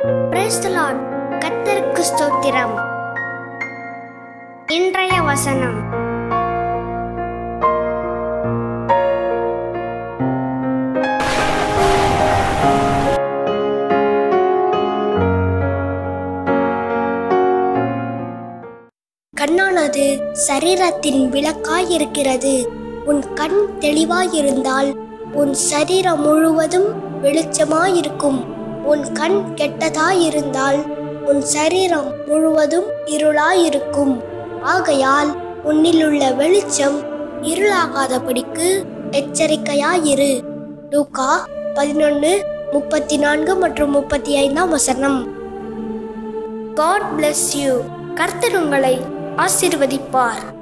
Praise the Lord. கர்த்தருக்கு ஸ்தோத்திரம் இன்றைய வசனம் கண்ணானது சரீரத்தின் விளக்காயிருக்கிறது உன் கண் தெளிவாயிருந்தால் உன் சரீரம் முழுவதும் வெளிச்சமாயிருக்கும் உன் கண் கெட்டதாயிருந்தால் உன் சரீரம் முழுவதும் இருளாயிருக்கும் ஆகையால் உன்னிலுள்ள வெளிச்சம் இருளாகாதபடிக்கு எச்சரிக்கையாயிரு லூக்கா பதினொன்று முப்பத்தி நான்கு மற்றும் முப்பத்தி ஐந்தாம் வசனம் காட் bless யூ கர்த்தர் உங்களை ஆசீர்வதிப்பார்